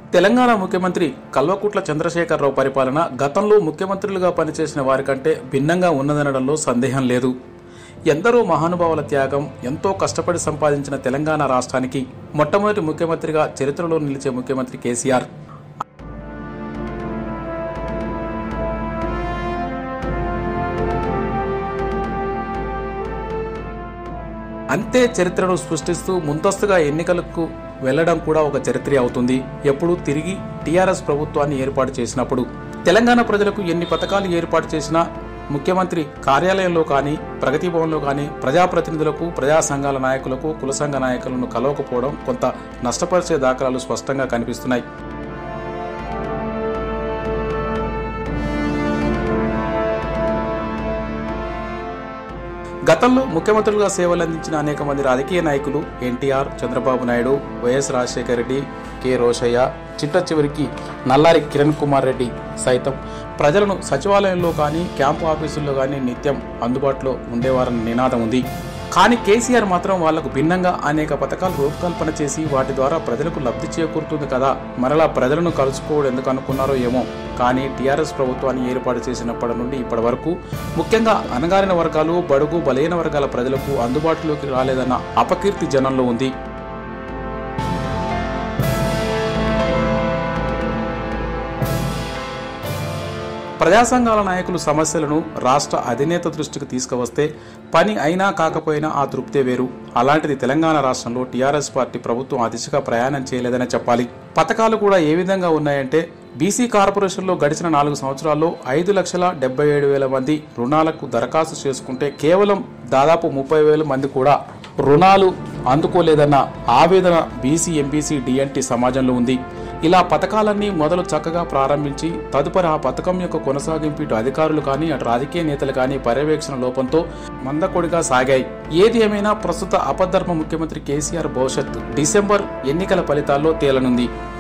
తెలంగాణ ముఖ్యమంత్రి కల్వకుట్ల చంద్రశేఖరరావు పరిపాలన గతంలో ముఖ్యమంత్రులుగా పనిచేసిన వారికంటే భిన్నంగా ఉన్నదనడంలో సందేహం లేదు ఎందరో మహానుభావుల త్యాగం ఎంతో కష్టపడి సంపాదించిన తెలంగాణ రాష్ట్రానికి మొట్టమొదటి ముఖ్యమంత్రిగా చరిత్రలో నిలిచే ముఖ్యమంత్రి కేసీఆర్ అంతే చరిత్రను సృష్టిస్తూ ముందస్తుగా ఎన్నికలకు వెళ్లడం కూడా ఒక చరిత్ర అవుతుంది ఎప్పుడు తిరిగి టీఆర్ఎస్ ప్రభుత్వాన్ని ఏర్పాటు చేసినప్పుడు తెలంగాణ ప్రజలకు ఎన్ని పథకాలు ఏర్పాటు చేసినా ముఖ్యమంత్రి కార్యాలయంలో కానీ ప్రగతి భవన్లో కానీ ప్రజాప్రతినిధులకు ప్రజా సంఘాల నాయకులకు కుల సంఘ నాయకులను కలవకపోవడం కొంత నష్టపరిచే దాఖలాలు స్పష్టంగా కనిపిస్తున్నాయి గతంలో ముఖ్యమంత్రులుగా సేవలందించిన అనేక మంది రాజకీయ నాయకులు NTR Chandrababu Naidu YS Rajasekhara Reddy K Rosaiah చిట్ట చివరికి నల్లారి కిరణ్ కుమార్ రెడ్డి సైతం ప్రజలను సచివాలయంలో కానీ క్యాంపు ఆఫీసుల్లో కానీ నిత్యం అందుబాటులో ఉండేవారన్న నినాదం ఉంది కానీ కేసీఆర్ మాత్రం వాళ్లకు భిన్నంగా అనేక పథకాలు రూపకల్పన చేసి వాటి ద్వారా ప్రజలకు లబ్ధి చేకూరుతుంది కదా మరలా ప్రజలను కలుసుకోవడం ఎందుకు అనుకున్నారో ఏమో కానీ టీఆర్ఎస్ ప్రభుత్వాన్ని ఏర్పాటు చేసినప్పటి నుండి ఇప్పటి వరకు ముఖ్యంగా అణగారిన వర్గాలు బడుగు బలహీన వర్గాల ప్రజలకు అందుబాటులోకి రాలేదన్న అపకీర్తి జనంలో ఉంది ప్రజా సంఘాల నాయకులు సమస్యలను రాష్ట్ర అధినేత దృష్టికి తీసుకువస్తే పని అయినా కాకపోయినా ఆ తృప్తే వేరు అలాంటిది తెలంగాణ రాష్ట్రంలో టీఆర్ఎస్ పార్టీ ప్రభుత్వం ఆ దిశగా ప్రయాణం చేయలేదనే చెప్పాలి పథకాలు కూడా ఏ విధంగా ఉన్నాయంటే బీసీ కార్పొరేషన్లో గడిచిన నాలుగు సంవత్సరాల్లో ఐదు లక్షల డెబ్బై ఏడు వేల మంది రుణాలకు దరఖాస్తు చేసుకుంటే కేవలం దాదాపు ముప్పై వేల మంది కూడా రుణాలు అందుకోలేదన్న ఆవేదన బీసీ ఎంబీసీ డిఎన్టీ సమాజంలో ఉంది ఇలా పథకాలన్నీ మొదలు చక్కగా ప్రారంభించి తదుపరి ఆ పథకం యొక్క కొనసాగింపు ఇటు అధికారులు కానీ అటు రాజకీయ నేతలు కానీ పర్యవేక్షణ లోపంతో మందకొడిగా సాగాయి ఏది ఏమైనా ప్రస్తుత అపధర్మ ముఖ్యమంత్రి కేసీఆర్ భవిష్యత్తు డిసెంబర్ ఎన్నికల ఫలితాల్లో తేలనుంది